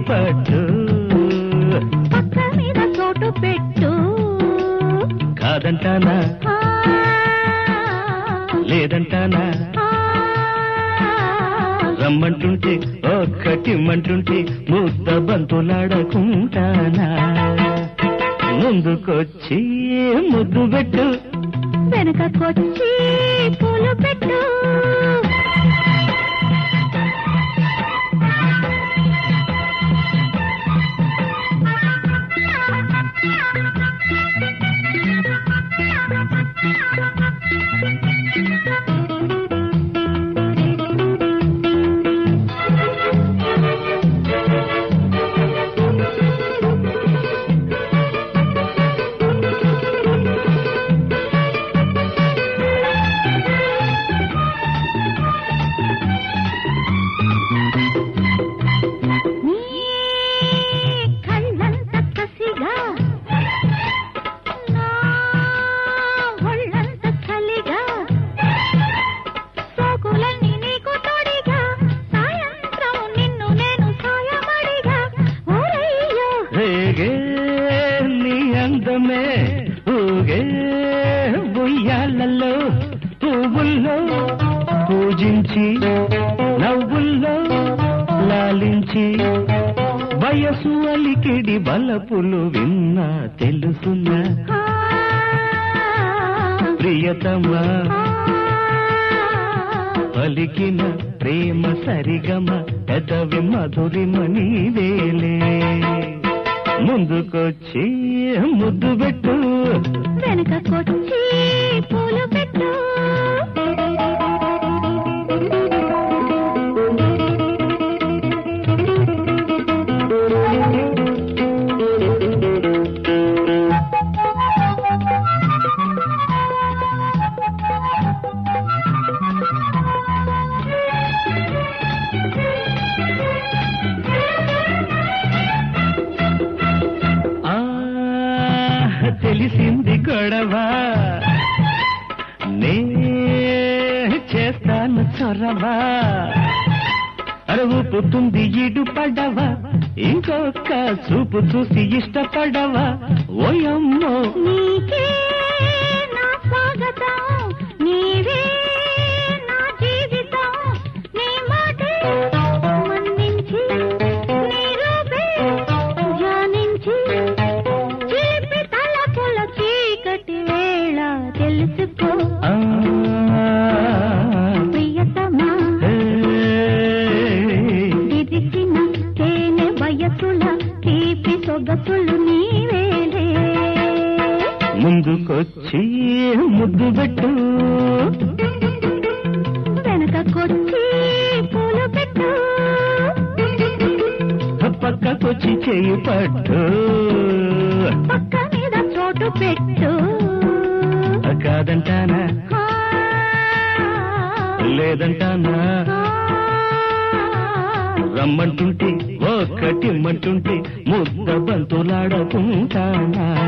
పట్టు పక్క మీద చోటు పెట్టు కాదంటానా ఆ, లేదంటానా ఆ, రమ్మంటుంటే ఒక్కటిమ్మంటుంటే ముద్ద బంతులాడకుంటానా ముందుకొచ్చి ముద్దు పెట్టు వెనకకొచ్చి పూలు పెట్టు నీ కళ్ళంత కసిగా నా ఒళ్ళంత చలిగా సోకులన్నీ నీకు తోడిగా సాయంత్రం నిన్ను నేను సాయమడిగా ఓరయ్యో రేగే నీ అందమే ఊగే బుయ్యాలలో పువ్వుల్లో పూజించి నవ్వుల్లో లాలించి వయసు అలికిడి బలపులు విన్నా తెలుసున్నా ఆ, ప్రియతమా ఆ, పలికిన ప్రేమ సరిగమ పెదవి మధురిమ నీవేలే ముందుకొచ్చి ముద్దు పెట్టు వెనకకొచ్చి పూలు పెట్టు ఆ తెలిసింది గొడవ నే చేస్తాను చొరవ అరవుపుతుంది ఇడు పడవ ఇంకొక చూపు చూసి ఇష్టపడవ ఓయమ్మో నీకే నా స్వాగతం నీవే నా జీవితం నీ మాటే మన్నించి నీ రూపే ధ్యానించి చీపి తలపుల చీకటి వేళ తెలుసుకో ఆ, ప్రియతమా ఏ, విదిసిన తేనె వయసుల తీపి సొగసులు నీవేలే ముందుకొచ్చి ముద్దు పెట్టు వెనకకొచ్చి పూలు పెట్టు పక్కకొచ్చి చేయి పట్టు పక్క మీద చోటు పెట్టు కాదంటానా ఆ, లేదంటానా ఆ, రమ్మంటుంటే ఒక్కటిమ్మంటుంటే ముద్ద బంతులాడకుంటానా